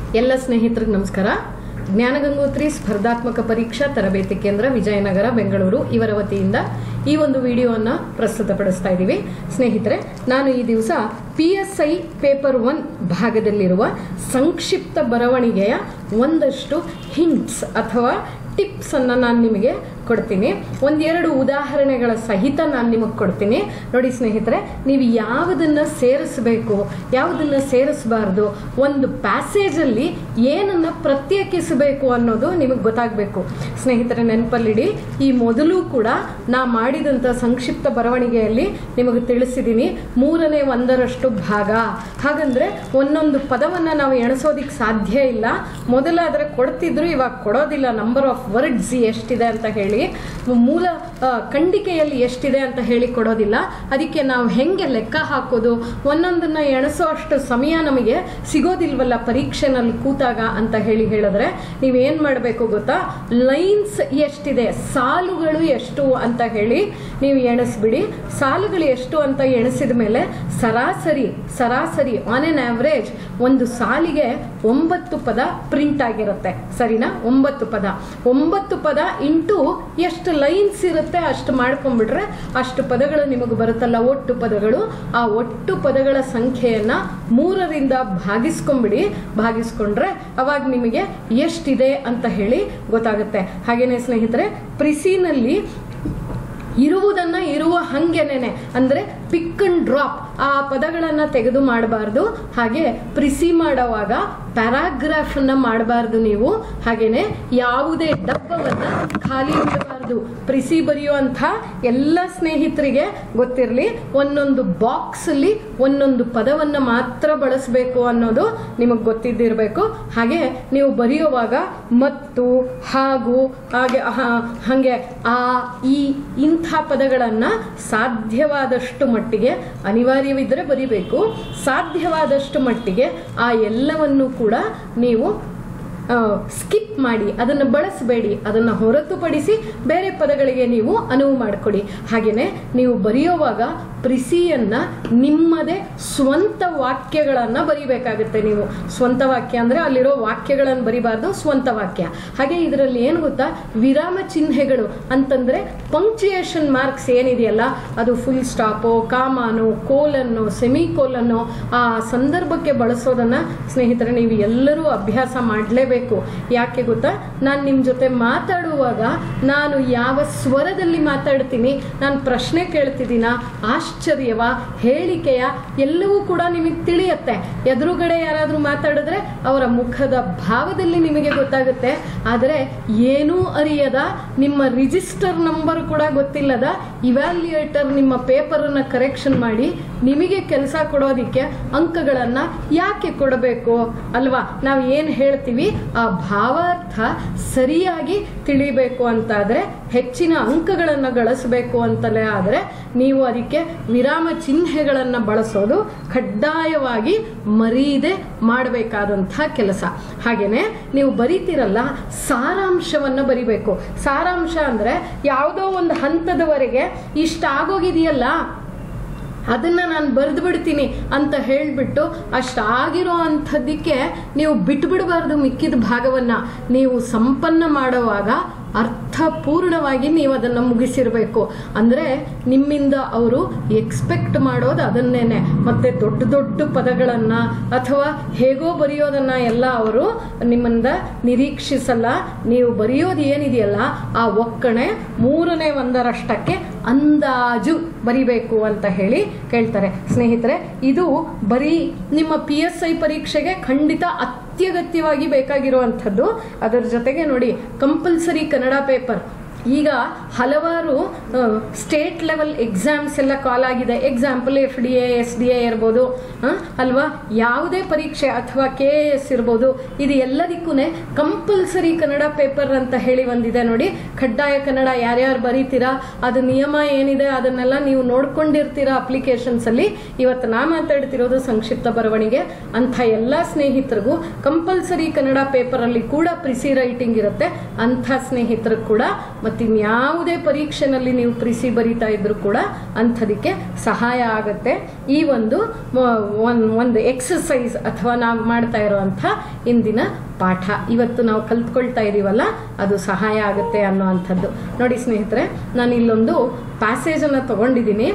ಎಲ್ಲ ಸ್ನೇಹಿತರಿಗೆ ನಮಸ್ಕಾರ ಜ್ಞಾನಗಂಗೋತ್ರಿ ಸ್ಪರ್ಧಾತ್ಮಕ ಪರೀಕ್ಷಾ ತರಬೇತಿ ಕೇಂದ್ರ ವಿಜಯನಗರ ಬೆಂಗಳೂರು ಇವರ ವತಿಯಿಂದ ಈ ಒಂದು ವಿಡಿಯೋವನ್ನು ಪ್ರಸ್ತುತಪಡಿಸ್ತಾ ಇದ್ದೀವಿ ಸ್ನೇಹಿತರೆ ನಾನು ಈ ದಿವಸ P S I paper one ಭಾಗದಲ್ಲಿರುವ ಸಂಕ್ಷಿಪ್ತ ಬರವಣಿಗೆಯ ಒಂದಷ್ಟು ಹಿಂಟ್ಸ್ ಅಥವಾ ಟಿಪ್ಸ್ ಅನ್ನ ನಾನು ನಿಮಗೆ ಕೊಡ್ತೀನಿ ಒಂದೆರಡು ಉದಾಹರಣೆಗಳ ಸಹಿತ ನಾನು ನಿಮಗೆ ಕೊಡ್ತೀನಿ ನೋಡಿ ಸ್ನೇಹಿತರೆ ನೀವು ಯಾವುದನ್ನ ಸೇರಿಸಬೇಕು ಯಾವುದನ್ನ ಸೇರಿಸಬಾರ್ದು ಒಂದು ಪ್ಯಾಸೇಜಲ್ಲಿ ಏನನ್ನ ಪ್ರತ್ಯೇಕಿಸಬೇಕು ಅನ್ನೋದು ನಿಮಗೆ ಗೊತ್ತಾಗಬೇಕು ಸ್ನೇಹಿತರೆ ನೆನಪಲ್ಲಿಡಿ ಈ ಮೊದಲು ಕೂಡ ನಾ ಮಾಡಿದಂಥ ಸಂಕ್ಷಿಪ್ತ ಬರವಣಿಗೆಯಲ್ಲಿ ನಿಮಗೆ ತಿಳಿಸಿದ್ದೀನಿ ಮೂರನೇ ಒಂದರಷ್ಟು ಭಾಗ ಹಾಗಂದ್ರೆ ಒಂದೊಂದು ಪದವನ್ನು ನಾವು ಎಣಿಸೋದಿಕ್ಕೆ ಸಾಧ್ಯ ಇಲ್ಲ ಮೊದಲಾದರೆ ಕೊಡ್ತಿದ್ರು ಇವಾಗ ಕೊಡೋದಿಲ್ಲ ನಂಬರ್ ಆಫ್ ವರ್ಡ್ಸ್ ಎಷ್ಟಿದೆ ಅಂತ ಹೇಳಿ ಮೂಲ ಆ, ಖಂಡಿಕೆಯಲ್ಲಿ ಎಷ್ಟಿದೆ ಅಂತ ಹೇಳಿ ಕೊಡೋದಿಲ್ಲ ಅದಕ್ಕೆ ನಾವು ಹೆಂಗೆ ಲೆಕ್ಕ ಹಾಕೋದು ಒಂದೊಂದನ್ನ ಎಣಿಸೋ ಅಷ್ಟು ಸಮಯ ನಮಗೆ ಸಿಗೋದಿಲ್ವಲ್ಲ ಪರೀಕ್ಷೆನಲ್ಲಿ ಕೂತಾಗ ಅಂತ ಹೇಳಿ ಹೇಳಿದ್ರೆ ನೀವೇನ್ ಮಾಡಬೇಕು ಗೊತ್ತಾ ಲೈನ್ಸ್ ಎಷ್ಟಿದೆ ಸಾಲುಗಳು ಎಷ್ಟು ಅಂತ ಹೇಳಿ ನೀವು ಎಣಿಸ್ಬಿಡಿ ಸಾಲುಗಳು ಎಷ್ಟು ಅಂತ ಎಣಿಸಿದ ಮೇಲೆ ಸರಾಸರಿ ಸರಾಸರಿ ಆನ್ ಎನ್ ಆವ್ರೇಜ್ ಒಂದು ಸಾಲಿಗೆ ಒಂಬತ್ತು ಪದ ಪ್ರಿಂಟ್ ಆಗಿರುತ್ತೆ ಸರಿನಾ ಒಂಬತ್ತು ಪದ ಒಂಬತ್ತು ಪದ ಇಂಟು ಎಷ್ಟು ಲೈನ್ಸ್ ಇರುತ್ತೆ ಅಷ್ಟು ಮಾಡ್ಕೊಂಡ್ಬಿಟ್ರೆ ಅಷ್ಟು ಪದಗಳು ನಿಮಗೆ ಬರುತ್ತಲ್ಲ ಒಟ್ಟು ಪದಗಳು ಆ ಒಟ್ಟು ಪದಗಳ ಸಂಖ್ಯೆಯನ್ನ ಮೂರರಿಂದ ಭಾಗಿಸ್ಕೊಂಬಿಡಿ ಭಾಗಿಸ್ಕೊಂಡ್ರೆ ಅವಾಗ ನಿಮಗೆ ಎಷ್ಟಿದೆ ಅಂತ ಹೇಳಿ ಗೊತ್ತಾಗುತ್ತೆ ಹಾಗೇನೆ ಸ್ನೇಹಿತರೆ ಪ್ರಿಸಿನಲ್ಲಿ ಇರುವುದನ್ನ ಇರುವ ಹಂಗೆನೇನೆ ಅಂದ್ರೆ ಪಿಕ್ ಅಂಡ್ ಡ್ರಾಪ್ ಆ ಪದಗಳನ್ನ ತೆಗೆದು ಮಾಡಬಾರ್ದು ಹಾಗೆ ಪ್ರಿಸಿ ಮಾಡುವಾಗ ಪ್ಯಾರಾಗ್ರಾಫ್ ಅನ್ನ ಮಾಡಬಾರ್ದು ನೀವು ಹಾಗೇನೆ ಯಾವುದೇ ಡಬ್ಬವನ್ನ ಖಾಲಿ ಬಿಡಬಾರ್ದು ಪ್ರಿಸಿ ಬರೆಯುವಂಥ ಎಲ್ಲ ಸ್ನೇಹಿತರಿಗೆ ಗೊತ್ತಿರಲಿ ಒಂದೊಂದು ಬಾಕ್ಸ್ ಅಲ್ಲಿ ಒಂದೊಂದು ಪದವನ್ನ ಮಾತ್ರ ಬಳಸಬೇಕು ಅನ್ನೋದು ನಿಮಗೆ ಗೊತ್ತಿದ್ದಿರಬೇಕು ಹಾಗೆ ನೀವು ಬರೆಯುವಾಗ ಮತ್ತು ಹಾಗೂ ಹಾಗೆ ಹ- ಹಾಗೆ ಆ ಈ ಇಂಥ ಪದಗಳನ್ನ ಸಾಧ್ಯವಾದಷ್ಟು ಮಟ್ಟಿಗೆ ಅನಿವಾರ್ಯವಿದ್ದರೆ ಬರಿಬೇಕು ಸಾಧ್ಯವಾದಷ್ಟು ಮಟ್ಟಿಗೆ ಆ ಎಲ್ಲವನ್ನು ಕೂಡ ನೀವು ಸ್ಕಿಪ್ ಮಾಡಿ ಅದನ್ನು ಬಳಸಬೇಡಿ ಅದನ್ನು ಹೊರತುಪಡಿಸಿ ಬೇರೆ ಪದಗಳಿಗೆ ನೀವು ಅನುವು ಮಾಡಿಕೊಡಿ ಹಾಗೆಯೇ ನೀವು ಬರೆಯುವಾಗ ಪ್ರಿಸಿಯನ್ನ ನಿಮ್ಮದೇ ಸ್ವಂತ ವಾಕ್ಯಗಳನ್ನು ಬರಿಬೇಕಾಗುತ್ತೆ ನೀವು ಸ್ವಂತ ವಾಕ್ಯ ಅಂದರೆ ಅಲ್ಲಿರೋ ವಾಕ್ಯಗಳನ್ನು ಬರಿಬಾರ್ದು ಸ್ವಂತ ವಾಕ್ಯ ಹಾಗೆ ಇದರಲ್ಲಿ ಏನು ಗೊತ್ತಾ ವಿರಾಮ ಚಿಹ್ನೆಗಳು ಅಂತಂದ್ರೆ ಪಂಕ್ಚುಯೇಷನ್ ಮಾರ್ಕ್ಸ್ ಏನಿದೆಯಲ್ಲ ಅದು ಫುಲ್ ಸ್ಟಾಪು ಕಾಮಾನು ಕೋಲನ್ನು ಸೆಮಿ ಕೋಲನ್ನು ಆ ಸಂದರ್ಭಕ್ಕೆ ಬಳಸೋದನ್ನ ಸ್ನೇಹಿತರೆ ನೀವು ಎಲ್ಲರೂ ಅಭ್ಯಾಸ ಮಾಡಲೇಬೇಕು ಯಾಕೆ ಗೊತ್ತಾ ನಾನು ನಿಮ್ಮ ಜೊತೆ ಮಾತಾಡುವಾಗ ನಾನು ಯಾವ ಸ್ವರದಲ್ಲಿ ಮಾತಾಡ್ತೀನಿ ನಾನು ಪ್ರಶ್ನೆ ಕೇಳ್ತಿದ್ದೀನ ಆಶ್ಚರ್ಯವ ಹೇಳಿಕೆಯ ಎಲ್ಲವೂ ಕೂಡ ನಿಮಗೆ ತಿಳಿಯತ್ತೆ ಎದುರುಗಡೆ ಯಾರಾದರೂ ಮಾತಾಡಿದ್ರೆ ಅವರ ಮುಖದ ಭಾವದಲ್ಲಿ ನಿಮಗೆ ಗೊತ್ತಾಗುತ್ತೆ ಆದರೆ ಏನೂ ಅರಿಯದ ನಿಮ್ಮ ರಿಜಿಸ್ಟರ್ ನಂಬರ್ ಕೂಡ ಗೊತ್ತಿಲ್ಲದ ಇವ್ಯಾಲ್ಯೂಯೇಟರ್ ನಿಮ್ಮ ಪೇಪರನ್ನು ಕರೆಕ್ಷನ್ ಮಾಡಿ ನಿಮಗೆ ಕೆಲಸ ಕೊಡೋದಿಕ್ಕೆ ಅಂಕಗಳನ್ನು ಯಾಕೆ ಕೊಡಬೇಕು ಅಲ್ವಾ ನಾವು ಏನು ಹೇಳ್ತೀವಿ ಆ ಭಾವಾರ್ಥ ಸರಿಯಾಗಿ ತಿಳಿಬೇಕು ಅಂತಾದರೆ ಹೆಚ್ಚಿನ ಅಂಕಗಳನ್ನು ಗಳಿಸಬೇಕು ಅಂತಲೇ ಆದರೆ ನೀವು ಅದಕ್ಕೆ ವಿರಾಮ ಚಿಹ್ನೆಗಳನ್ನು ಬಳಸೋದು ಕಡ್ಡಾಯವಾಗಿ ಮರೀದೆ ಮಾಡಬೇಕಾದಂಥ ಕೆಲಸ ಹಾಗೇನೆ ನೀವು ಬರಿತೀರಲ್ಲ ಸಾರಾಂಶವನ್ನು ಬರಿಬೇಕು ಸಾರಾಂಶ ಅಂದರೆ ಯಾವುದೋ ಒಂದು ಹಂತದವರೆಗೆ ಇಷ್ಟ ಆಗೋಗಿದೆಯಲ್ಲ ಅದನ್ನ ನಾನು ಬರೆದು ಬಿಡ್ತೀನಿ ಅಂತ ಹೇಳಿಬಿಟ್ಟು ಅಷ್ಟಾಗಿರೋ ಅಂಥದ್ದಕ್ಕೆ ನೀವು ಬಿಟ್ಬಿಡಬಾರ್ದು ಮಿಕ್ಕಿದ ಭಾಗವನ್ನ ನೀವು ಸಂಪನ್ನ ಮಾಡುವಾಗ ಅರ್ಥಪೂರ್ಣವಾಗಿ ನೀವು ಅದನ್ನು ಮುಗಿಸಿರಬೇಕು ಅಂದರೆ ನಿಮ್ಮಿಂದ ಅವರು ಎಕ್ಸ್ಪೆಕ್ಟ್ ಮಾಡೋದು ಅದನ್ನೇನೆ ಮತ್ತೆ ದೊಡ್ಡ ದೊಡ್ಡ ಪದಗಳನ್ನು ಅಥವಾ ಹೇಗೋ ಬರೆಯೋದನ್ನ ಎಲ್ಲ ಅವರು ನಿಮ್ಮಿಂದ ನಿರೀಕ್ಷಿಸಲ್ಲ ನೀವು ಬರೆಯೋದು ಏನಿದೆಯಲ್ಲ ಆ ಒಕ್ಕಣೆ ಮೂರನೇ ಒಂದರಷ್ಟಕ್ಕೆ ಅಂದಾಜು ಬರಿಬೇಕು ಅಂತ ಹೇಳಿ ಕೇಳ್ತಾರೆ ಸ್ನೇಹಿತರೆ ಇದು ಬರೀ ನಿಮ್ಮ ಪಿ ಎಸ್ ಐ ಪರೀಕ್ಷೆಗೆ ಖಂಡಿತ ಅತ್ಯಗತ್ಯವಾಗಿ ಬೇಕಾಗಿರುವಂಥದ್ದು ಅದರ ಜೊತೆಗೆ ನೋಡಿ ಕಂಪಲ್ಸರಿ ಕನ್ನಡ ಪೇಪರ್ ಈಗ ಹಲವಾರು ಸ್ಟೇಟ್ ಲೆವೆಲ್ ಎಕ್ಸಾಮ್ಸ್ ಎಲ್ಲ ಕಾಲ್ ಆಗಿದೆ example F D A S D A ಇರ್ಬೋದು ಆ, ಅಲ್ವಾ ಯಾವುದೇ ಪರೀಕ್ಷೆ ಅಥವಾ ಕೆ ಎ ಎಸ್ ಇರ್ಬೋದು ಇದು ಎಲ್ಲದಕ್ಕೂ ಕಂಪಲ್ಸರಿ ಕನ್ನಡ ಪೇಪರ್ ಅಂತ ಹೇಳಿ ಒಂದಿದೆ ನೋಡಿ ಕಡ್ಡಾಯ ಕನ್ನಡ ಯಾರ್ಯಾರು ಬರೀತೀರಾ ಅದು ನಿಯಮ ಏನಿದೆ ಅದನ್ನೆಲ್ಲ ನೀವು ನೋಡ್ಕೊಂಡಿರ್ತೀರಾ ಅಪ್ಲಿಕೇಶನ್ಸ್ ಅಲ್ಲಿ ಇವತ್ತು ನಾ ಮಾತಾಡ್ತಿರೋದು ಸಂಕ್ಷಿಪ್ತ ಬರವಣಿಗೆ ಅಂಥ ಎಲ್ಲ ಸ್ನೇಹಿತರಿಗೂ ಕಂಪಲ್ಸರಿ ಕನ್ನಡ ಪೇಪರ್ ಅಲ್ಲಿ ಕೂಡ ಪ್ರಿಸಿ ರೈಟಿಂಗ್ ಇರುತ್ತೆ ಅಂಥ ಸ್ನೇಹಿತರು ಕೂಡ ಮತ್ತು ಇನ್ಯಾವುದೇ ಪರೀಕ್ಷೆನಲ್ಲಿ ನೀವು ಪ್ರಿಸಿ ಬರಿತಾ ಇದ್ರೂ ಕೂಡ ಅಂಥದಕ್ಕೆ ಸಹಾಯ ಆಗುತ್ತೆ ಈ ಒಂದು ಮ- ಒಂದ್- ಒಂದು ಎಕ್ಸಸೈಸ್ ಅಥವಾ ನಾವು ಮಾಡ್ತಾ ಇರುವಂಥ ಇಂದಿನ ಪಾಠ ಇವತ್ತು ನಾವು ಕಲ್ತ್ಕೊಳ್ತಾ ಇದೀವಲ್ಲ ಅದು ಸಹಾಯ ಆಗುತ್ತೆ ಅನ್ನೋ ಅಂಥದ್ದು ನೋಡಿ ಸ್ನೇಹಿತರೆ ನಾನು ಇಲ್ಲೊಂದು ಪ್ಯಾಸೇಜನ್ನು ತಗೊಂಡಿದ್ದೀನಿ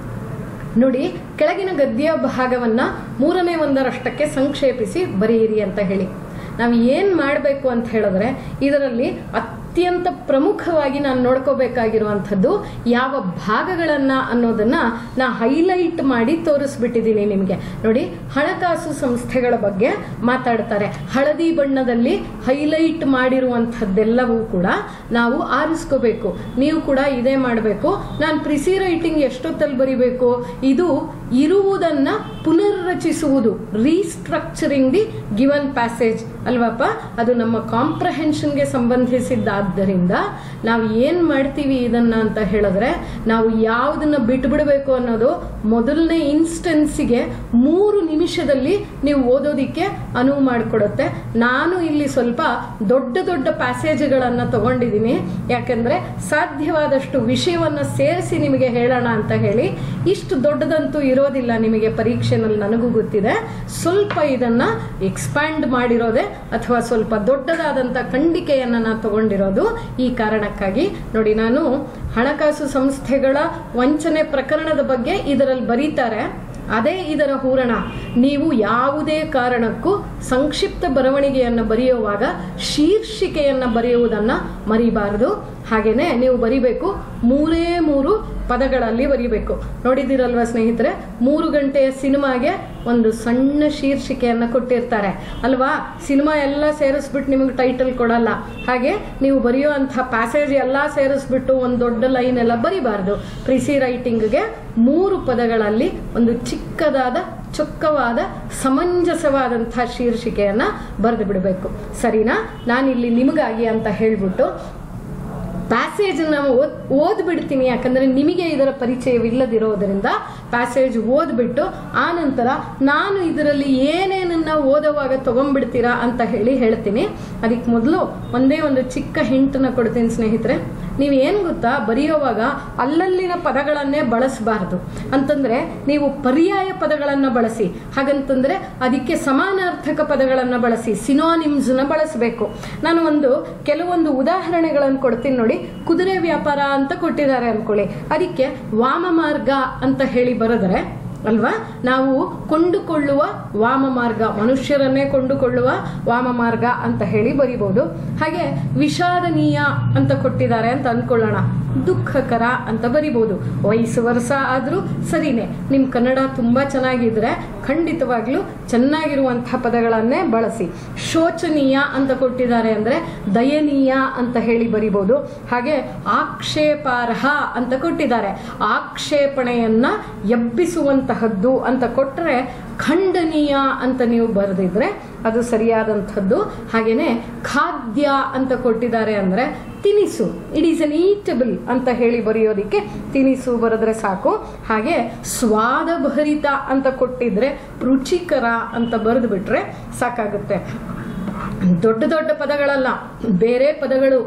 ನೋಡಿ ಕೆಳಗಿನ ಗದ್ಯ ಭಾಗವನ್ನ ಮೂರನೇ ಒಂದರಷ್ಟಕ್ಕೆ ಸಂಕ್ಷೇಪಿಸಿ ಬರೆಯಿರಿ ಅಂತ ಹೇಳಿ ನಾವು ಏನು ಮಾಡಬೇಕು ಅಂತ ಹೇಳಿದ್ರೆ ಇದರಲ್ಲಿ ಅತ್ಯಂತ ಪ್ರಮುಖವಾಗಿ ನಾನು ನೋಡ್ಕೋಬೇಕಾಗಿರುವಂಥದ್ದು ಯಾವ ಭಾಗಗಳನ್ನ ಅನ್ನೋದನ್ನ ನಾ ಹೈಲೈಟ್ ಮಾಡಿ ತೋರಿಸ್ಬಿಟ್ಟಿದ್ದೀನಿ ನಿಮಗೆ ನೋಡಿ ಹಣಕಾಸು ಸಂಸ್ಥೆಗಳ ಬಗ್ಗೆ ಮಾತಾಡ್ತಾರೆ ಹಳದಿ ಬಣ್ಣದಲ್ಲಿ ಹೈಲೈಟ್ ಮಾಡಿರುವಂಥದ್ದೆಲ್ಲವೂ ಕೂಡ ನಾವು ಆರಿಸ್ಕೋಬೇಕು ನೀವು ಕೂಡ ಇದೇ ಮಾಡಬೇಕು ನಾನು ಪ್ರಿಸಿ ರೈಟಿಂಗ್ ಎಷ್ಟೊತ್ತಲ್ಲಿ ಬರಿಬೇಕು ಇದು ಇರುವುದನ್ನ ಪುನರ್ರಚಿಸುವುದು ರೀಸ್ಟ್ರಕ್ಚರಿಂಗ್ ದಿ ಗಿವನ್ ಪ್ಯಾಸೇಜ್ ಅಲ್ವಪ್ಪ ಅದು ನಮ್ಮ ಕಾಂಪ್ರಹೆನ್ಷನ್ಗೆ ಸಂಬಂಧಿಸಿದ್ದಾದ್ದರಿಂದ ನಾವು ಏನು ಮಾಡ್ತೀವಿ ಇದನ್ನ ಅಂತ ಹೇಳಿದ್ರೆ ನಾವು ಯಾವುದನ್ನ ಬಿಟ್ಬಿಡಬೇಕು ಅನ್ನೋದು ಮೊದಲನೇ ಇನ್ಸ್ಟೆನ್ಸಿಗೆ ಮೂರು ನಿಮಿಷದಲ್ಲಿ ನೀವು ಓದೋದಿಕ್ಕೆ ಅನುವು ಮಾಡಿಕೊಡುತ್ತೆ ನಾನು ಇಲ್ಲಿ ಸ್ವಲ್ಪ ದೊಡ್ಡ ದೊಡ್ಡ ಪ್ಯಾಸೇಜ್ಗಳನ್ನು ತಗೊಂಡಿದ್ದೀನಿ ಯಾಕಂದ್ರೆ ಸಾಧ್ಯವಾದಷ್ಟು ವಿಷಯವನ್ನ ಸೇರಿಸಿ ನಿಮಗೆ ಹೇಳೋಣ ಅಂತ ಹೇಳಿ ಇಷ್ಟು ದೊಡ್ಡದಂತೂ ಇರೋದಿಲ್ಲ ನಿಮಗೆ ಪರೀಕ್ಷೆನಲ್ಲಿ ನನಗೂ ಗೊತ್ತಿದೆ ಸ್ವಲ್ಪ ಇದನ್ನ ಎಕ್ಸ್ಪ್ಯಾಂಡ್ ಮಾಡಿರೋದೆ ಅಥವಾ ಸ್ವಲ್ಪ ದೊಡ್ಡದಾದಂಥ ಖಂಡಿಕೆಯನ್ನು ನಾನು ತಗೊಂಡಿರೋದು ಈ ಕಾರಣಕ್ಕಾಗಿ ನೋಡಿ ನಾನು ಹಣಕಾಸು ಸಂಸ್ಥೆಗಳ ವಂಚನೆ ಪ್ರಕರಣದ ಬಗ್ಗೆ ಇದರಲ್ಲಿ ಬರೀತಾರೆ ಅದೇ ಇದರ ಹೂರಣ ನೀವು ಯಾವುದೇ ಕಾರಣಕ್ಕೂ ಸಂಕ್ಷಿಪ್ತ ಬರವಣಿಗೆಯನ್ನು ಬರೆಯುವಾಗ ಶೀರ್ಷಿಕೆಯನ್ನು ಬರೆಯುವುದನ್ನ ಮರಿಬಾರದು ಹಾಗೇನೆ ನೀವು ಬರಿಬೇಕು ಮೂರೇ ಮೂರು ಪದಗಳಲ್ಲಿ ಬರಿಬೇಕು ನೋಡಿದಿರಲ್ವಾ ಸ್ನೇಹಿತರೆ ಮೂರು ಗಂಟೆಯ ಸಿನಿಮಾಗೆ ಒಂದು ಸಣ್ಣ ಶೀರ್ಷಿಕೆಯನ್ನು ಕೊಟ್ಟಿರ್ತಾರೆ ಅಲ್ವಾ ಸಿನಿಮಾ ಎಲ್ಲ ಸೇರಿಸ್ಬಿಟ್ಟು ನಿಮಗೆ ಟೈಟಲ್ ಕೊಡಲ್ಲ ಹಾಗೆ ನೀವು ಬರೆಯುವಂಥ ಪ್ಯಾಸೇಜ್ ಎಲ್ಲ ಸೇರಿಸ್ಬಿಟ್ಟು ಒಂದು ದೊಡ್ಡ ಲೈನ್ ಎಲ್ಲ ಬರಿಬಾರ್ದು ಪ್ರಿಸಿ ರೈಟಿಂಗ್ಗೆ ಮೂರು ಪದಗಳಲ್ಲಿ ಒಂದು ಚಿಕ್ಕದಾದ ಚೊಕ್ಕವಾದ ಸಮಂಜಸವಾದಂಥ ಶೀರ್ಷಿಕೆಯನ್ನ ಬರೆದು ಬಿಡಬೇಕು ಸರಿನಾ ನಾನಿಲ್ಲಿ ನಿಮಗಾಗಿ ಅಂತ ಹೇಳ್ಬಿಟ್ಟು ಪ್ಯಾಸೇಜ್ ನಾವು ಓದ್ ಓದ್ಬಿಡ್ತೀನಿ ಯಾಕಂದ್ರೆ ನಿಮಗೆ ಇದರ ಪರಿಚಯವಿಲ್ಲದಿರೋದರಿಂದ ಪ್ಯಾಸೇಜ್ ಓದ್ಬಿಟ್ಟು ಆ ನಂತರ ನಾನು ಇದರಲ್ಲಿ ಏನೇನನ್ನ ಓದುವಾಗ ತಗೊಂಡ್ಬಿಡ್ತೀರಾ ಅಂತ ಹೇಳಿ ಹೇಳ್ತೀನಿ ಅದಕ್ಕೆ ಮೊದಲು ಒಂದೇ ಒಂದು ಚಿಕ್ಕ ಹಿಂಟನ್ನ ಕೊಡ್ತೀನಿ ಸ್ನೇಹಿತರೆ ನೀವು ಏನು ಗೊತ್ತಾ ಬರೆಯುವಾಗ ಅಲ್ಲಲ್ಲಿನ ಪದಗಳನ್ನೇ ಬಳಸಬಾರದು ಅಂತಂದ್ರೆ ನೀವು ಪರ್ಯಾಯ ಪದಗಳನ್ನು ಬಳಸಿ ಹಾಗಂತಂದ್ರೆ ಅದಕ್ಕೆ ಸಮಾನಾರ್ಥಕ ಪದಗಳನ್ನು ಬಳಸಿ ಸಿನೋನಿಮ್ಸ್ನ ಬಳಸಬೇಕು ನಾನು ಒಂದು ಕೆಲವೊಂದು ಉದಾಹರಣೆಗಳನ್ನು ಕೊಡ್ತೀನಿ ನೋಡಿ ಕುದುರೆ ವ್ಯಾಪಾರ ಅಂತ ಕೊಟ್ಟಿದ್ದಾರೆ ಅನ್ಕೊಳ್ಳಿ ಅದಕ್ಕೆ ವಾಮ ಮಾರ್ಗ ಅಂತ ಹೇಳಿ ಬರೆದರೆ ಅಲ್ವಾ ನಾವು ಕೊಂಡುಕೊಳ್ಳುವ ವಾಮ ಮಾರ್ಗ ಮನುಷ್ಯರನ್ನೇ ಕೊಂಡುಕೊಳ್ಳುವ ವಾಮ ಮಾರ್ಗ ಅಂತ ಹೇಳಿ ಬರಿಬಹುದು ಹಾಗೆ ವಿಷಾದನೀಯ ಅಂತ ಕೊಟ್ಟಿದ್ದಾರೆ ಅಂತ ಅನ್ಕೊಳ್ಳೋಣ ದುಃಖಕರ ಅಂತ ಬರಿಬಹುದು ವಯಸ್ಸು ವರ್ಷ ಆದ್ರೂ ಸರಿನೇ ನಿಮ್ ಕನ್ನಡ ತುಂಬಾ ಚೆನ್ನಾಗಿದ್ರೆ ಖಂಡಿತವಾಗ್ಲೂ ಚೆನ್ನಾಗಿರುವಂತಹ ಪದಗಳನ್ನೇ ಬಳಸಿ ಶೋಚನೀಯ ಅಂತ ಕೊಟ್ಟಿದ್ದಾರೆ ಅಂದ್ರೆ ದಯನೀಯ ಅಂತ ಹೇಳಿ ಬರಿಬಹುದು ಹಾಗೆ ಆಕ್ಷೇಪಾರ್ಹ ಅಂತ ಕೊಟ್ಟಿದ್ದಾರೆ ಆಕ್ಷೇಪಣೆಯನ್ನ ಎಬ್ಬಿಸುವಂತಹದ್ದು ಅಂತ ಕೊಟ್ಟರೆ ಖಂಡನೀಯ ಅಂತ ನೀವು ಬರೆದಿದ್ರೆ ಅದು ಸರಿಯಾದಂಥದ್ದು ಹಾಗೇನೆ ಖಾದ್ಯ ಅಂತ ಕೊಟ್ಟಿದ್ದಾರೆ ಅಂದ್ರೆ ತಿನಿಸು ಇಟ್ ಈಸ್ ಅನ್ ಈಟಬಲ್ ಅಂತ ಹೇಳಿ ಬರೆಯೋದಿಕ್ಕೆ ತಿನಿಸು ಬರೆದ್ರೆ ಸಾಕು ಹಾಗೆ ಸ್ವಾದಭರಿತ ಅಂತ ಕೊಟ್ಟಿದ್ರೆ ರುಚಿಕರ ಅಂತ ಬರೆದು ಬಿಟ್ರೆ ಸಾಕಾಗುತ್ತೆ ದೊಡ್ಡ ದೊಡ್ಡ ಪದಗಳಲ್ಲ ಬೇರೆ ಪದಗಳು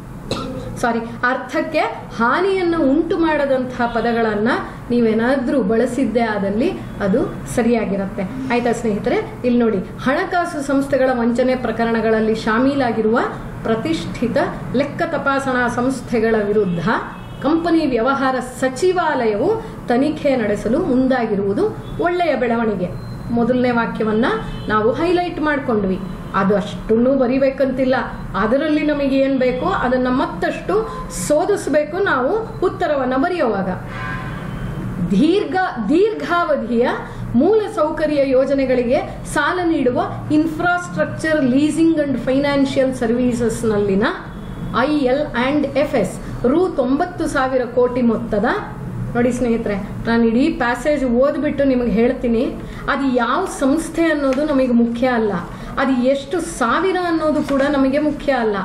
ಸಾರಿ ಅರ್ಥಕ್ಕೆ ಹಾನಿಯನ್ನು ಉಂಟು ಮಾಡದಂತಹ ಪದಗಳನ್ನು ನೀವೇನಾದರೂ ಬಳಸಿದ್ದೇ ಆದಲ್ಲಿ ಅದು ಸರಿಯಾಗಿರುತ್ತೆ ಆಯ್ತಾ ಸ್ನೇಹಿತರೆ ಇಲ್ಲಿ ನೋಡಿ ಹಣಕಾಸು ಸಂಸ್ಥೆಗಳ ವಂಚನೆ ಪ್ರಕರಣಗಳಲ್ಲಿ ಶಾಮೀಲಾಗಿರುವ ಪ್ರತಿಷ್ಠಿತ ಲೆಕ್ಕ ತಪಾಸಣಾ ಸಂಸ್ಥೆಗಳ ವಿರುದ್ಧ ಕಂಪನಿ ವ್ಯವಹಾರ ಸಚಿವಾಲಯವು ತನಿಖೆ ನಡೆಸಲು ಮುಂದಾಗಿರುವುದು ಒಳ್ಳೆಯ ಬೆಳವಣಿಗೆ ಮೊದಲನೇ ವಾಕ್ಯವನ್ನ ನಾವು ಹೈಲೈಟ್ ಮಾಡ್ಕೊಂಡ್ವಿ ಅದು ಅಷ್ಟನ್ನು ಬರಿಬೇಕಂತಿಲ್ಲ ಅದರಲ್ಲಿ ನಮಗೆ ಏನ್ ಬೇಕೋ ಅದನ್ನ ಮತ್ತಷ್ಟು ಶೋಧಿಸಬೇಕು ನಾವು ಉತ್ತರವನ್ನ ಬರೆಯುವಾಗ ದೀರ್ಘ ದೀರ್ಘಾವಧಿಯ ಮೂಲ ಸೌಕರ್ಯ ಯೋಜನೆಗಳಿಗೆ ಸಾಲ ನೀಡುವ ಇನ್ಫ್ರಾಸ್ಟ್ರಕ್ಚರ್ ಲೀಸಿಂಗ್ ಅಂಡ್ ಫೈನಾನ್ಷಿಯಲ್ ಸರ್ವೀಸಸ್ನಲ್ಲಿನ I L and F S ರು ತೊಂಬತ್ತು ಸಾವಿರ ಕೋಟಿ ಮೊತ್ತದ ನೋಡಿ ಸ್ನೇಹಿತರೆ ನಾನು ಇಡೀ ಪ್ಯಾಸೇಜ್ ಓದ್ಬಿಟ್ಟು ನಿಮಗೆ ಹೇಳ್ತೀನಿ ಅದು ಯಾವ ಸಂಸ್ಥೆ ಅನ್ನೋದು ನಮಗೆ ಮುಖ್ಯ ಅಲ್ಲ ಅದು ಎಷ್ಟು ಸಾವಿರ ಅನ್ನೋದು ಕೂಡ ನಮಗೆ ಮುಖ್ಯ ಅಲ್ಲ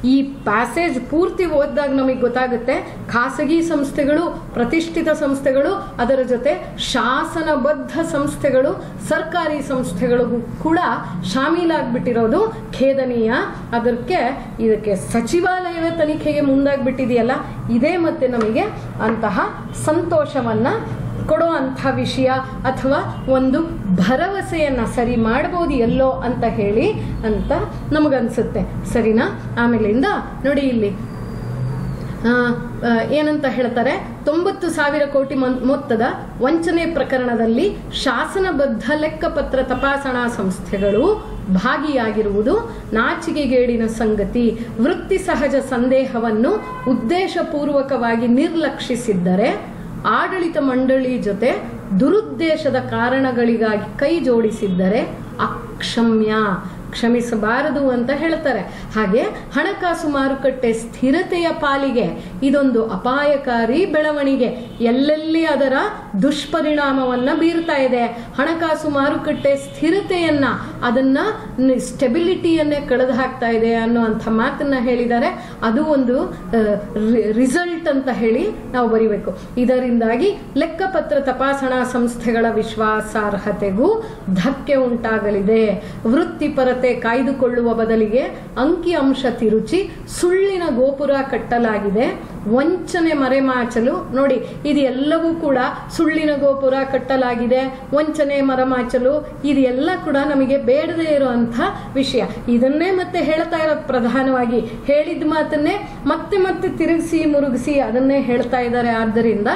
ಈ ಪ್ಯಾಸೇಜ್ ಪೂರ್ತಿ ಓದಿದಾಗ ನಮಗೆ ಗೊತ್ತಾಗುತ್ತೆ ಖಾಸಗಿ ಸಂಸ್ಥೆಗಳು ಪ್ರತಿಷ್ಠಿತ ಸಂಸ್ಥೆಗಳು ಅದರ ಜೊತೆ ಶಾಸನಬದ್ಧ ಸಂಸ್ಥೆಗಳು ಸರ್ಕಾರಿ ಸಂಸ್ಥೆಗಳಿಗೂ ಕೂಡ ಶಾಮೀಲಾಗ್ಬಿಟ್ಟಿರೋದು ಖೇದನೀಯ ಅದಕ್ಕೆ ಇದಕ್ಕೆ ಸಚಿವಾಲಯವೇ ತನಿಖೆಗೆ ಮುಂದಾಗ್ಬಿಟ್ಟಿದೆಯಲ್ಲ ಇದೇ ಮತ್ತೆ ನಮಗೆ ಅಂತಹ ಸಂತೋಷವನ್ನ ಕೊಡುವಂಥ ವಿಷಯ ಅಥವಾ ಒಂದು ಭರವಸೆಯನ್ನ ಸರಿ ಮಾಡ್ಬೋದು ಎಲ್ಲೋ ಅಂತ ಹೇಳಿ ಅಂತ ನಮಗನ್ಸುತ್ತೆ ಸರಿನಾ ಆಮೇಲಿಂದ ನೋಡಿ ಇಲ್ಲಿ ಆ, ಆ, ಏನಂತ ಹೇಳ್ತಾರೆ ತೊಂಬತ್ತು ಸಾವಿರ ಕೋಟಿ ಮೊನ್- ಮೊತ್ತದ ವಂಚನೆ ಪ್ರಕರಣದಲ್ಲಿ ಶಾಸನಬದ್ಧ ಲೆಕ್ಕಪತ್ರ ತಪಾಸಣಾ ಸಂಸ್ಥೆಗಳು ಭಾಗಿಯಾಗಿರುವುದು ನಾಚಿಕೆಗೇಡಿನ ಸಂಗತಿ ವೃತ್ತಿ ಸಹಜ ಸಂದೇಹವನ್ನು ಉದ್ದೇಶಪೂರ್ವಕವಾಗಿ ನಿರ್ಲಕ್ಷಿಸಿದ್ದರೆ ಆಡಳಿತ ಮಂಡಳಿ ಜೊತೆ ದುರುದ್ದೇಶದ ಕಾರಣಗಳಿಗಾಗಿ ಕೈ ಜೋಡಿಸಿದ್ದರೆ ಅಕ್ಷಮ್ಯ ಕ್ಷಮಿಸಬಾರದು ಅಂತ ಹೇಳ್ತಾರೆ ಹಾಗೆ ಹಣಕಾಸು ಮಾರುಕಟ್ಟೆ ಸ್ಥಿರತೆಯ ಪಾಲಿಗೆ ಇದೊಂದು ಅಪಾಯಕಾರಿ ಬೆಳವಣಿಗೆ ಎಲ್ಲೆಲ್ಲಿ ಅದರ ದುಷ್ಪರಿಣಾಮವನ್ನ ಬೀರ್ತಾ ಇದೆ ಹಣಕಾಸು ಮಾರುಕಟ್ಟೆ ಸ್ಥಿರತೆಯನ್ನ ಅದನ್ನ ಸ್ಟೆಬಿಲಿಟಿಯನ್ನೇ ಕಳೆದು ಹಾಕ್ತಾ ಇದೆ ಅನ್ನುವಂಥ ಮಾತನ್ನ ಹೇಳಿದ್ದಾರೆ ಅದು ಒಂದು ರಿಸಲ್ಟ್ ಅಂತ ಹೇಳಿ ನಾವು ಬರಿಬೇಕು ಇದರಿಂದಾಗಿ ಲೆಕ್ಕಪತ್ರ ತಪಾಸಣಾ ಸಂಸ್ಥೆಗಳ ವಿಶ್ವಾಸಾರ್ಹತೆಗೂ ಧಕ್ಕೆ ಉಂಟಾಗಲಿದೆ ವೃತ್ತಿಪರತೆ ಕಾಯ್ದುಕೊಳ್ಳುವ ಬದಲಿಗೆ ಅಂಕಿ ಅಂಶ ತಿರುಚಿ ಸುಳ್ಳಿನ ಗೋಪುರ ಕಟ್ಟಲಾಗಿದೆ ವಂಚನೆ ಮರೆಮಾಚಲು ನೋಡಿ ಇದು ಎಲ್ಲವೂ ಕೂಡ ಸುಳ್ಳಿನ ಗೋಪುರ ಕಟ್ಟಲಾಗಿದೆ ವಂಚನೆ ಮರೆಮಾಚಲು ಇದೆಲ್ಲ ಕೂಡ ನಮಗೆ ಬೇಡದೇ ಇರುವಂಥ ವಿಷಯ ಇದನ್ನೇ ಮತ್ತೆ ಹೇಳ್ತಾ ಇರೋದು ಪ್ರಧಾನವಾಗಿ ಹೇಳಿದ ಮಾತನ್ನೇ ಮತ್ತೆ ಮತ್ತೆ ತಿರುಗಿಸಿ ಮುರುಗಿಸಿ ಅದನ್ನೇ ಹೇಳ್ತಾ ಇದ್ದಾರೆ ಆದ್ದರಿಂದ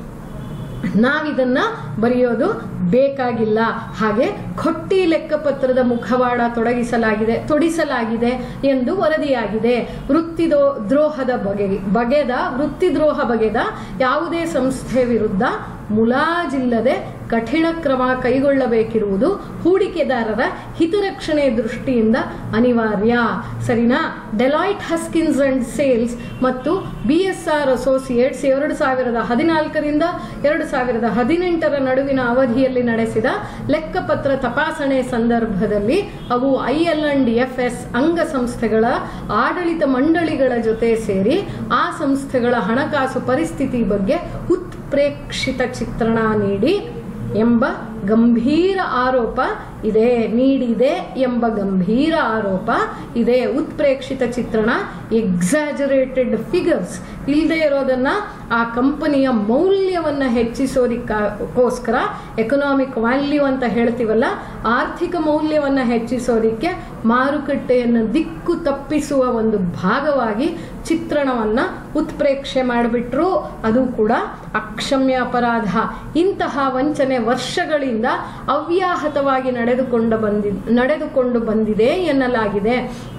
ನಾವಿದನ್ನ ಬರೆಯೋದು ಬೇಕಾಗಿಲ್ಲ ಹಾಗೆ ಕೊಟ್ಟಿ ಲೆಕ್ಕಪತ್ರದ ಮುಖವಾಡ ತೊಡಗಿಸಲಾಗಿದೆ ತೊಡಿಸಲಾಗಿದೆ ಎಂದು ವರದಿಯಾಗಿದೆ ವೃತ್ತಿ ದ್ರೋಹದ ಬಗೆ ಬಗೆದ ವೃತ್ತಿ ದ್ರೋಹ ಬಗೆದ ಯಾವುದೇ ಸಂಸ್ಥೆ ವಿರುದ್ಧ ಮುಲಾಜಿಲ್ಲದೆ ಕಠಿಣ ಕ್ರಮ ಕೈಗೊಳ್ಳಬೇಕಿರುವುದು ಹೂಡಿಕೆದಾರರ ಹಿತರಕ್ಷಣೆ ದೃಷ್ಟಿಯಿಂದ ಅನಿವಾರ್ಯ ಸರಿನಾ ಡೆಲಾಯ್ಟ್ ಹಸ್ಕಿನ್ಸ್ ಅಂಡ್ ಸೇಲ್ಸ್ ಮತ್ತು ಬಿ ಎಸ್ ಆರ್ ಅಸೋಸಿಯೇಟ್ಸ್ ಎರಡು ಸಾವಿರದ ಹದಿನಾಲ್ಕರಿಂದ ಎರಡು ಸಾವಿರದ ಹದಿನೆಂಟರ ನಡುವಿನ ಅವಧಿಯಲ್ಲಿ ನಡೆಸಿದ ಲೆಕ್ಕಪತ್ರ ತಪಾಸಣೆ ಸಂದರ್ಭದಲ್ಲಿ ಅವು ಐಎಲ್ ಅಂಡ್ ಎಫ್ ಎಸ್ ಅಂಗಸಂಸ್ಥೆಗಳ ಆಡಳಿತ ಮಂಡಳಿಗಳ ಜೊತೆ ಸೇರಿ ಆ ಸಂಸ್ಥೆಗಳ ಹಣಕಾಸು ಪರಿಸ್ಥಿತಿ ಬಗ್ಗೆ ಉತ್ಪ್ರೇಕ್ಷಿತ ಚಿತ್ರಣ ನೀಡಿ ಎಂಬ ಗಂಭೀರ ಆರೋಪ ಇದೆ ನೀಡಿದೆ ಎಂಬ ಗಂಭೀರ ಆರೋಪ ಇದೆ ಉತ್ಪ್ರೇಕ್ಷಿತ ಚಿತ್ರಣ ಎಕ್ಸಾಜರೇಟೆಡ್ ಫಿಗರ್ಸ್ ಇಲ್ಲದೆ ಇರೋದನ್ನ ಆ ಕಂಪನಿಯ ಮೌಲ್ಯವನ್ನ ಹೆಚ್ಚಿಸೋದಕ್ಕೋಸ್ಕರ ಎಕನಾಮಿಕ್ ವ್ಯಾಲ್ಯೂ ಅಂತ ಹೇಳ್ತೀವಲ್ಲ ಆರ್ಥಿಕ ಮೌಲ್ಯವನ್ನ ಹೆಚ್ಚಿಸೋದಿಕ್ಕೆ ಮಾರುಕಟ್ಟೆಯನ್ನು ದಿಕ್ಕು ತಪ್ಪಿಸುವ ಒಂದು ಭಾಗವಾಗಿ ಚಿತ್ರಣವನ್ನ ಉತ್ಪ್ರೇಕ್ಷೆ ಮಾಡಿಬಿಟ್ರು ಅದು ಕೂಡ ಅಕ್ಷಮ್ಯ ಅಪರಾಧ ಇಂತಹ ವಂಚನೆ ವರ್ಷಗಳಿಂದ ಅವ್ಯಾಹತವಾಗಿ ನಡೆದುಕೊಂಡು ಬಂದಿ ನಡೆದುಕೊಂಡು ಬಂದಿದೆ ಎನ್ನಲಾಗಿದೆ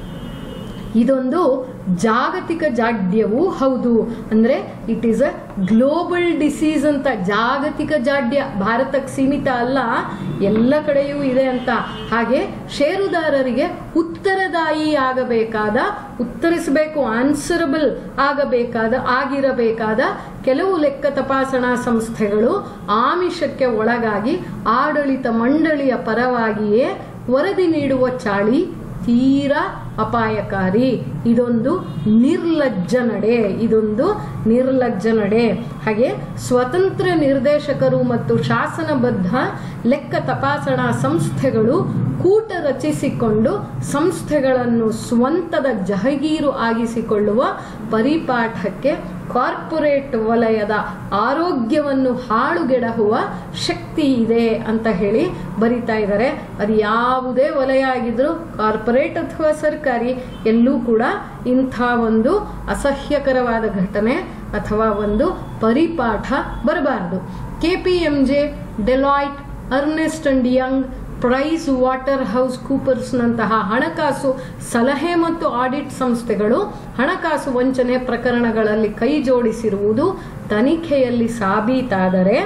ಇದೊಂದು ಜಾಗತಿಕ ಜಾಡ್ಯವೂ ಹೌದು ಅಂದ್ರೆ it is a global disease ಅಂತ ಜಾಗತಿಕ ಜಾಡ್ಯ ಭಾರತಕ್ಕೆ ಸೀಮಿತ ಅಲ್ಲ ಎಲ್ಲ ಕಡೆಯೂ ಇದೆ ಅಂತ ಹಾಗೆ ಷೇರುದಾರರಿಗೆ ಉತ್ತರದಾಯಿ ಆಗಬೇಕಾದ ಉತ್ತರಿಸಬೇಕು ಆನ್ಸರಬಲ್ ಆಗಬೇಕಾದ ಆಗಿರಬೇಕಾದ ಕೆಲವು ಲೆಕ್ಕ ತಪಾಸಣಾ ಸಂಸ್ಥೆಗಳು ಆಮಿಷಕ್ಕೆ ಒಳಗಾಗಿ ಆಡಳಿತ ಮಂಡಳಿಯ ಪರವಾಗಿಯೇ ವರದಿ ನೀಡುವ ಚಾಳಿ ತೀರಾ ಅಪಾಯಕಾರಿ ಇದೊಂದು ನಿರ್ಲಜ್ಜ ನಡೆ ಇದೊಂದು ನಿರ್ಲಜ್ಜ ನಡೆ ಹಾಗೆ ಸ್ವತಂತ್ರ ನಿರ್ದೇಶಕರು ಮತ್ತು ಶಾಸನಬದ್ಧ ಲೆಕ್ಕ ತಪಾಸಣಾ ಸಂಸ್ಥೆಗಳು ಕೂಟ ರಚಿಸಿಕೊಂಡು ಸಂಸ್ಥೆಗಳನ್ನು ಸ್ವಂತದ ಜಹಗೀರು ಆಗಿಸಿಕೊಳ್ಳುವ ಪರಿಪಾಠಕ್ಕೆ ಕಾರ್ಪೊರೇಟ್ ವಲಯದ ಆರೋಗ್ಯವನ್ನು ಹಾಳುಗೆಡಹುವ ಶಕ್ತಿ ಇದೆ ಅಂತ ಹೇಳಿ ಬರಿತಾ ಇದ್ದಾರೆ ಅದು ಯಾವುದೇ ವಲಯ ಆಗಿದ್ರು ಕಾರ್ಪೊರೇಟ್ ಅಥವಾ ಸರ್ಕಾರಿ ಎಲ್ಲೂ ಕೂಡ ಇಂಥ ಒಂದು ಅಸಹ್ಯಕರವಾದ ಘಟನೆ ಅಥವಾ ಒಂದು ಪರಿಪಾಠ ಬರಬಾರದು K P M G Deloitte Ernst and Young Pricewaterhouse ಕೂಪರ್ಸ್ನಂತಹ ಹಣಕಾಸು ಸಲಹೆ ಮತ್ತು ಆಡಿಟ್ ಸಂಸ್ಥೆಗಳು ಹಣಕಾಸು ವಂಚನೆ ಪ್ರಕರಣಗಳಲ್ಲಿ ಕೈ ಜೋಡಿಸಿರುವುದು ತನಿಖೆಯಲ್ಲಿ ಸಾಬೀತಾದರೆ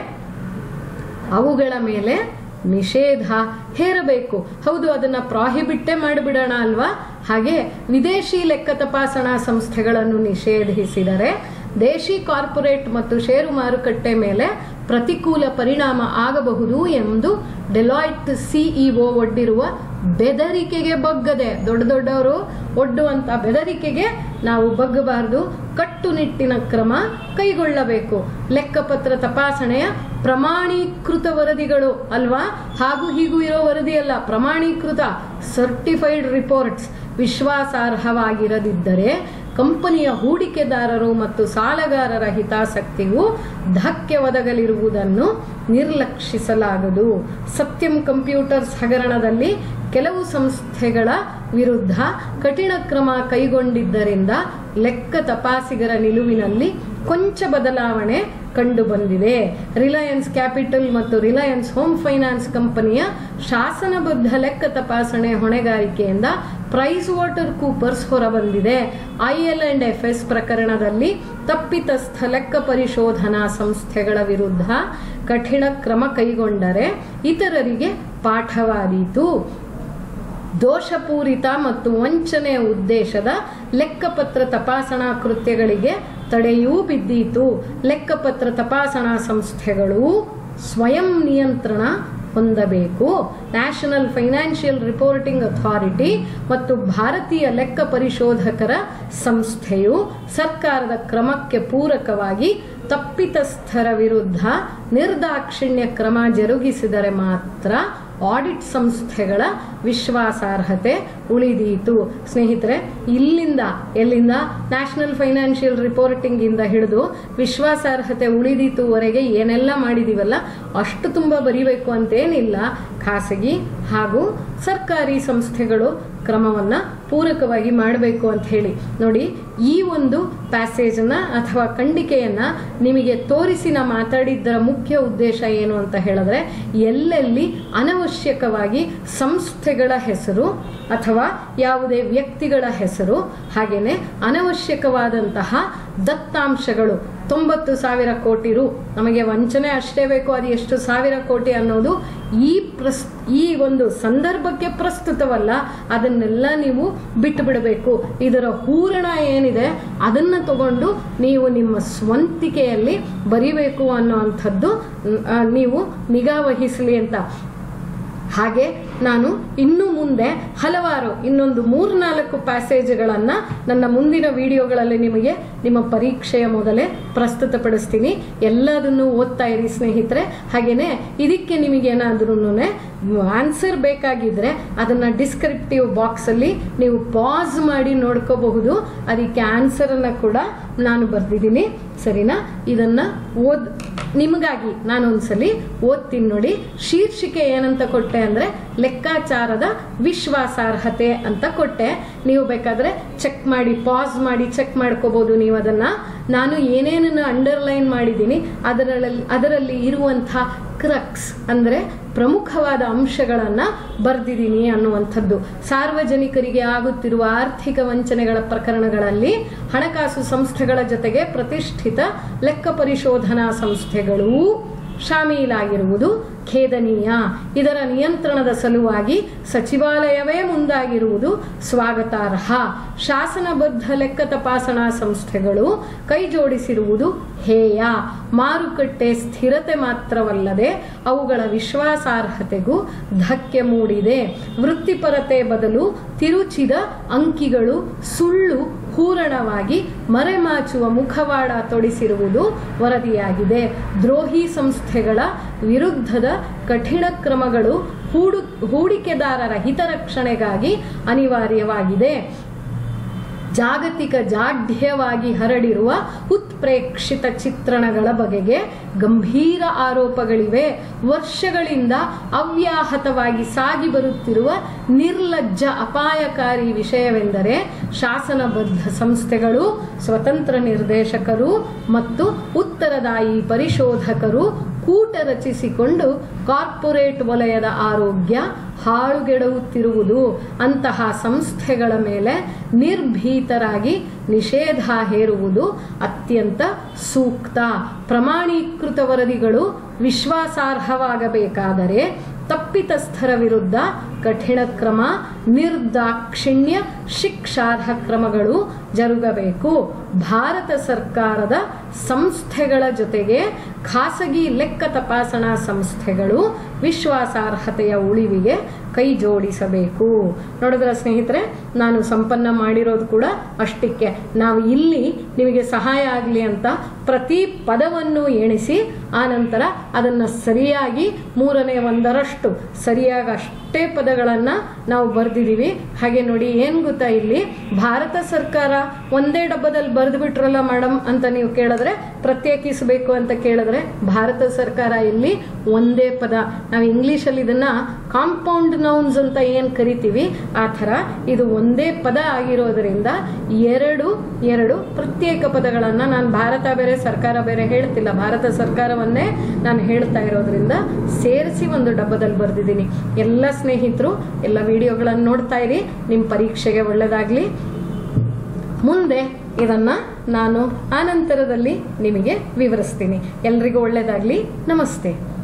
ಅವುಗಳ ಮೇಲೆ ನಿಷೇಧ ಹೇರಬೇಕು ಹೌದು ಅದನ್ನ ಪ್ರಾಹಿಬಿಟ್ಟೆ ಮಾಡಿಬಿಡೋಣ ಅಲ್ವಾ ಹಾಗೆ ವಿದೇಶಿ ಲೆಕ್ಕ ತಪಾಸಣಾ ಸಂಸ್ಥೆಗಳನ್ನು ನಿಷೇಧಿಸಿದರೆ ದೇಶಿ ಕಾರ್ಪೊರೇಟ್ ಮತ್ತು ಷೇರು ಮಾರುಕಟ್ಟೆ ಮೇಲೆ ಪ್ರತಿಕೂಲ ಪರಿಣಾಮ ಆಗಬಹುದು ಎಂದು ಡೆಲಾಯ್ಟ್ ಸಿಇಒ ಒಡ್ಡಿರುವ ಬೆದರಿಕೆಗೆ ಬಗ್ಗದೆ ದೊಡ್ಡ ದೊಡ್ಡವರು ಒಡ್ಡುವಂತ ಬೆದರಿಕೆಗೆ ನಾವು ಬಗ್ಗಬಾರದು ಕಟ್ಟುನಿಟ್ಟಿನ ಕ್ರಮ ಕೈಗೊಳ್ಳಬೇಕು ಲೆಕ್ಕಪತ್ರ ತಪಾಸಣೆಯ ಪ್ರಮಾಣೀಕೃತ ವರದಿಗಳು ಅಲ್ವಾ ಹಾಗೂ ಹೀಗೂ ಇರೋ ವರದಿಯಲ್ಲ ಪ್ರಮಾಣೀಕೃತ ಸರ್ಟಿಫೈಡ್ ರಿಪೋರ್ಟ್ಸ್ ವಿಶ್ವಾಸಾರ್ಹವಾಗಿರದಿದ್ದರೆ ಕಂಪನಿಯ ಹೂಡಿಕೆದಾರರು ಮತ್ತು ಸಾಲಗಾರರ ಹಿತಾಸಕ್ತಿಗೂ ಧಕ್ಕೆ ಒದಗಲಿರುವುದನ್ನು ನಿರ್ಲಕ್ಷಿಸಲಾಗದು ಸತ್ಯಂ ಕಂಪ್ಯೂಟರ್ಸ್ ಹಗರಣದಲ್ಲಿ ಕೆಲವು ಸಂಸ್ಥೆಗಳ ವಿರುದ್ಧ ಕಠಿಣ ಕ್ರಮ ಕೈಗೊಂಡಿದ್ದರಿಂದ ಲೆಕ್ಕ ತಪಾಸಿಗರ ನಿಲುವಿನಲ್ಲಿ ಕೊಂಚ ಬದಲಾವಣೆ ಕಂಡುಬಂದಿದೆ ರಿಲಯನ್ಸ್ ಕ್ಯಾಪಿಟಲ್ ಮತ್ತು ರಿಲಯನ್ಸ್ ಹೋಮ್ ಫೈನಾನ್ಸ್ ಕಂಪನಿಯ ಶಾಸನಬದ್ಧ ಲೆಕ್ಕ ತಪಾಸಣೆ ಹೊಣೆಗಾರಿಕೆಯಿಂದ ಪ್ರೈಸ್ ವಾಟರ್ ಕೂಪರ್ಸ್ ಹೊರಬಂದಿದೆ ಐಎಲ್ ಅಂಡ್ ಎಫ್ ಎಸ್ ಪ್ರಕರಣದಲ್ಲಿ ತಪ್ಪಿತಸ್ಥ ಲೆಕ್ಕ ಪರಿಶೋಧನಾ ಸಂಸ್ಥೆಗಳ ವಿರುದ್ಧ ಕಠಿಣ ಕ್ರಮ ಕೈಗೊಂಡರೆ ಇತರರಿಗೆ ಪಾಠವಾದೀತು ದೋಷಪೂರಿತ ಮತ್ತು ವಂಚನೆಯ ಉದ್ದೇಶದ ಲೆಕ್ಕಪತ್ರ ತಪಾಸಣಾ ಕೃತ್ಯಗಳಿಗೆ ತಡೆಯೂ ಬಿದ್ದೀತು ಲೆಕ್ಕಪತ್ರ ತಪಾಸಣಾ ಸಂಸ್ಥೆಗಳು ಸ್ವಯಂ ನಿಯಂತ್ರಣ ಹೊಂದಬೇಕು ನ್ಯಾಷನಲ್ ಫೈನಾನ್ಷಿಯಲ್ ರಿಪೋರ್ಟಿಂಗ್ ಅಥಾರಿಟಿ ಮತ್ತು ಭಾರತೀಯ ಲೆಕ್ಕ ಪರಿಶೋಧಕರ ಸಂಸ್ಥೆಯು ಸರ್ಕಾರದ ಕ್ರಮಕ್ಕೆ ಪೂರಕವಾಗಿ ತಪ್ಪಿತಸ್ಥರ ವಿರುದ್ಧ ನಿರ್ದಾಕ್ಷಿಣ್ಯ ಕ್ರಮ ಜರುಗಿಸಿದರೆ ಮಾತ್ರ ಆಡಿಟ್ ಸಂಸ್ಥೆಗಳ ವಿಶ್ವಾಸಾರ್ಹತೆ ಉಳಿದೀತು ಸ್ನೇಹಿತರೆ ಇಲ್ಲಿಂದ ಎಲ್ಲಿಂದ ನ್ಯಾಷನಲ್ ಫೈನಾನ್ಷಿಯಲ್ ರಿಪೋರ್ಟಿಂಗ್ ಇಂದ ಹಿಡಿದು ವಿಶ್ವಾಸಾರ್ಹತೆ ಉಳಿದೀತುವರೆಗೆ ಏನೆಲ್ಲ ಮಾಡಿದೀವಲ್ಲ ಅಷ್ಟು ತುಂಬ ಬರಿಬೇಕು ಅಂತೇನಿಲ್ಲ ಖಾಸಗಿ ಹಾಗೂ ಸರ್ಕಾರಿ ಸಂಸ್ಥೆಗಳು ಕ್ರಮವನ್ನ ಪೂರಕವಾಗಿ ಮಾಡಬೇಕು ಅಂತ ಹೇಳಿ ನೋಡಿ ಈ ಒಂದು ಪ್ಯಾಸೇಜನ್ನ ಅಥವಾ ಖಂಡಿಕೆಯನ್ನ ನಿಮಗೆ ತೋರಿಸಿ ನಾ ಮಾತಾಡಿದ್ದರ ಮುಖ್ಯ ಉದ್ದೇಶ ಏನು ಅಂತ ಹೇಳಿದ್ರೆ ಎಲ್ಲೆಲ್ಲಿ ಅನವಶ್ಯಕವಾಗಿ ಸಂಸ್ಥೆಗಳ ಹೆಸರು ಅಥವಾ ಯಾವುದೇ ವ್ಯಕ್ತಿಗಳ ಹೆಸರು ಹಾಗೇನೆ ಅನವಶ್ಯಕವಾದಂತಹ ದತ್ತಾಂಶಗಳು ತೊಂಬತ್ತು ಸಾವಿರ ಕೋಟಿ ರು ನಮಗೆ ವಂಚನೆ ಅಷ್ಟೇ ಬೇಕು ಅದು ಎಷ್ಟು ಸಾವಿರ ಕೋಟಿ ಅನ್ನೋದು ಈ ಪ್ರಸ್ ಈ ಒಂದು ಸಂದರ್ಭಕ್ಕೆ ಪ್ರಸ್ತುತವಲ್ಲ ಅದನ್ನೆಲ್ಲ ನೀವು ಬಿಟ್ಟು ಬಿಡಬೇಕು ಇದರ ಹೂರಣ ಏನಿದೆ ಅದನ್ನ ತಗೊಂಡು ನೀವು ನಿಮ್ಮ ಸ್ವಂತಿಕೆಯಲ್ಲಿ ಬರಿಬೇಕು ಅನ್ನುವಂಥದ್ದು ಆ, ನೀವು ನಿಗಾ ವಹಿಸಲಿ ಅಂತ ಹಾಗೆ ನಾನು ಇನ್ನು ಮುಂದೆ ಹಲವಾರು ಇನ್ನೊಂದು ಮೂರ್ನಾಲ್ಕು ಪ್ಯಾಸೇಜ್ಗಳನ್ನು ನನ್ನ ಮುಂದಿನ ವಿಡಿಯೋಗಳಲ್ಲಿ ನಿಮಗೆ ನಿಮ್ಮ ಪರೀಕ್ಷೆಯ ಮೊದಲೇ ಪ್ರಸ್ತುತಪಡಿಸ್ತೀನಿ ಎಲ್ಲದನ್ನು ಓದ್ತಾ ಇರಿ ಸ್ನೇಹಿತರೆ ಹಾಗೇನೆ ಇದಕ್ಕೆ ನಿಮಗೇನಾದ್ರೂ ಆನ್ಸರ್ ಬೇಕಾಗಿದ್ರೆ ಅದನ್ನ ಡಿಸ್ಕ್ರಿಪ್ಟಿವ್ ಬಾಕ್ಸಲ್ಲಿ ನೀವು ಪಾಸ್ ಮಾಡಿ ನೋಡ್ಕೋಬಹುದು ಅದಕ್ಕೆ ಆನ್ಸರನ್ನು ಕೂಡ ನಾನು ಬರೆದಿದ್ದೀನಿ ಸರಿನಾ ಇದನ್ನ ಓದ್ ನಿಮಗಾಗಿ ನಾನೊಂದ್ಸಲಿ ಓದ್ತೀನಿ ನೋಡಿ ಶೀರ್ಷಿಕೆ ಏನಂತ ಕೊಟ್ಟೆ ಅಂದ್ರೆ ಲೆಕ್ಕಾಚಾರದ ವಿಶ್ವಾಸಾರ್ಹತೆ ಅಂತ ಕೊಟ್ಟೆ ನೀವು ಬೇಕಾದ್ರೆ ಚೆಕ್ ಮಾಡಿ ಪಾಸ್ ಮಾಡಿ ಚೆಕ್ ಮಾಡ್ಕೋಬಹುದು ನೀವು ಅದನ್ನ ನಾನು ಏನೇನನ್ನ ಅಂಡರ್ಲೈನ್ ಮಾಡಿದ್ದೀನಿ ಅದರಲ್ಲಿ ಅದರಲ್ಲಿ ಇರುವಂಥ ಕ್ರಕ್ಸ್ ಅಂದ್ರೆ ಪ್ರಮುಖವಾದ ಅಂಶಗಳನ್ನ ಬರೆದಿದ್ದೀನಿ ಅನ್ನುವಂಥದ್ದು ಸಾರ್ವಜನಿಕರಿಗೆ ಆಗುತ್ತಿರುವ ಆರ್ಥಿಕ ವಂಚನೆಗಳ ಪ್ರಕರಣಗಳಲ್ಲಿ ಹಣಕಾಸು ಸಂಸ್ಥೆಗಳ ಜೊತೆಗೆ ಪ್ರತಿಷ್ಠಿತ ಲೆಕ್ಕ ಪರಿಶೋಧನಾ ಸಂಸ್ಥೆಗಳು ಶಾಮೀಲಾಗಿರುವುದು ಖೇದನೀಯ ಇದರ ನಿಯಂತ್ರಣದ ಸಲುವಾಗಿ ಸಚಿವಾಲಯವೇ ಮುಂದಾಗಿರುವುದು ಸ್ವಾಗತಾರ್ಹ ಶಾಸನಬದ್ಧ ಲೆಕ್ಕ ತಪಾಸಣಾ ಸಂಸ್ಥೆಗಳು ಕೈಜೋಡಿಸಿರುವುದು ಹೇಯ ಮಾರುಕಟ್ಟೆ ಸ್ಥಿರತೆ ಮಾತ್ರವಲ್ಲದೆ ಅವುಗಳ ವಿಶ್ವಾಸಾರ್ಹತೆಗೂ ಧಕ್ಕೆ ಮೂಡಿದೆ ವೃತ್ತಿಪರತೆ ಬದಲು ತಿರುಚಿದ ಅಂಕಿಗಳು ಸುಳ್ಳು ಹೂರಣವಾಗಿ ಮರೆಮಾಚುವ ಮುಖವಾಡ ತೊಡಿಸಿರುವುದು ವರದಿಯಾಗಿದೆ ದ್ರೋಹಿ ಸಂಸ್ಥೆಗಳ ವಿರುದ್ಧದ ಕಠಿಣ ಕ್ರಮಗಳು ಹೂಡು ಹೂಡಿಕೆದಾರರ ಹಿತರಕ್ಷಣೆಗಾಗಿ ಅನಿವಾರ್ಯವಾಗಿದೆ ಜಾಗತಿಕ ಜಾಢ್ಯವಾಗಿ ಹರಡಿರುವ ಉತ್ಪ್ರೇಕ್ಷಿತ ಚಿತ್ರಣಗಳ ಬಗೆಗೆ ಗಂಭೀರ ಆರೋಪಗಳಿವೆ ವರ್ಷಗಳಿಂದ ಅವ್ಯಾಹತವಾಗಿ ಸಾಗಿ ಬರುತ್ತಿರುವ ನಿರ್ಲಜ್ಜ ಅಪಾಯಕಾರಿ ವಿಷಯವೆಂದರೆ ಶಾಸನಬದ್ಧ ಸಂಸ್ಥೆಗಳು ಸ್ವತಂತ್ರ ನಿರ್ದೇಶಕರು ಮತ್ತು ಉತ್ತರದಾಯಿ ಪರಿಶೋಧಕರು ಕೂಟ ರಚಿಸಿಕೊಂಡು ಕಾರ್ಪೊರೇಟ್ ವಲಯದ ಆರೋಗ್ಯ ಹಾಳುಗೆಡುತ್ತಿರುವುದು ಅಂತಹ ಸಂಸ್ಥೆಗಳ ಮೇಲೆ ನಿರ್ಭೀತರಾಗಿ ನಿಷೇಧ ಹೇರುವುದು ಅತ್ಯಂತ ಸೂಕ್ತ ಪ್ರಮಾಣೀಕೃತ ವರದಿಗಳು ವಿಶ್ವಾಸಾರ್ಹವಾಗಬೇಕಾದರೆ ತಪ್ಪಿತಸ್ಥರ ವಿರುದ್ಧ ಕಠಿಣ ಕ್ರಮ ನಿರ್ದಾಕ್ಷಿಣ್ಯ ಶಿಕ್ಷಾರ್ಹ ಕ್ರಮಗಳು ಜರುಗಬೇಕು ಭಾರತ ಸರ್ಕಾರದ ಸಂಸ್ಥೆಗಳ ಜೊತೆಗೆ ಖಾಸಗಿ ಲೆಕ್ಕ ತಪಾಸಣಾ ಸಂಸ್ಥೆಗಳು ವಿಶ್ವಾಸಾರ್ಹತೆಯ ಉಳಿವಿಗೆ ಕೈ ಜೋಡಿಸಬೇಕು ನೋಡಿದ್ರ ಸ್ನೇಹಿತರೆ ನಾನು ಸಂಪನ್ನ ಮಾಡಿರೋದು ಕೂಡ ಅಷ್ಟಕ್ಕೆ ನಾವು ಇಲ್ಲಿ ನಿಮಗೆ ಸಹಾಯ ಆಗಲಿ ಅಂತ ಪ್ರತಿ ಪದವನ್ನು ಎಣಿಸಿ ಆ ನಂತರ ಅದನ್ನು ಸರಿಯಾಗಿ ಮೂರನೇ ಒಂದರಷ್ಟು ಸರಿಯಾಗಿ ಅಷ್ಟೇ ಪದಗಳನ್ನು ನಾವು ಬರೆದಿದ್ದೀವಿ ಹಾಗೆ ನೋಡಿ ಏನು ಗೊತ್ತಾ ಇಲ್ಲಿ ಭಾರತ ಸರ್ಕಾರ ಒಂದೇ ಡಬ್ಬದಲ್ಲಿ ಬರೆದು ಬಿಟ್ರಲ್ಲ ಮೇಡಮ್ ಅಂತ ನೀವು ಕೇಳಿದ್ರೆ ಪ್ರತ್ಯೇಕಿಸಬೇಕು ಅಂತ ಕೇಳಿದ್ರೆ ಭಾರತ ಸರ್ಕಾರ ಇಲ್ಲಿ ಒಂದೇ ಪದ ನಾವು ಇಂಗ್ಲೀಷಲ್ಲಿ ಇದನ್ನ ಕಾಂಪೌಂಡ್ ನೌನ್ಸ್ ಅಂತ ಏನು ಕರಿತೀವಿ ಆ ಥರ ಇದು ಒಂದೇ ಪದ ಆಗಿರೋದ್ರಿಂದ ಎರಡು ಎರಡು ಪ್ರತ್ಯೇಕ ಪದಗಳನ್ನು ನಾನು ಭಾರತ ಬೇರೆ ಸರ್ಕಾರ ಬೇರೆ ಹೇಳ್ತಿಲ್ಲ ಭಾರತ ಸರ್ಕಾರವನ್ನೇ ನಾನು ಹೇಳ್ತಾ ಇರೋದ್ರಿಂದ ಸೇರಿಸಿ ಒಂದು ಡಬ್ಬದಲ್ಲಿ ಬರೆದಿದ್ದೀನಿ ಎಲ್ಲ ಸ್ನೇಹಿತರು ಎಲ್ಲ ವಿಡಿಯೋಗಳನ್ನು ನೋಡ್ತಾ ಇರಿ ನಿಮ್ಮ ಪರೀಕ್ಷೆಗೆ ಒಳ್ಳೆಯದಾಗಲಿ ಮುಂದೆ ಇದನ್ನ ನಾನು ಆನಂತರದಲ್ಲಿ ನಿಮಗೆ ವಿವರಿಸ್ತೀನಿ ಎಲ್ರಿಗೂ ಒಳ್ಳೆಯದಾಗಲಿ ನಮಸ್ತೆ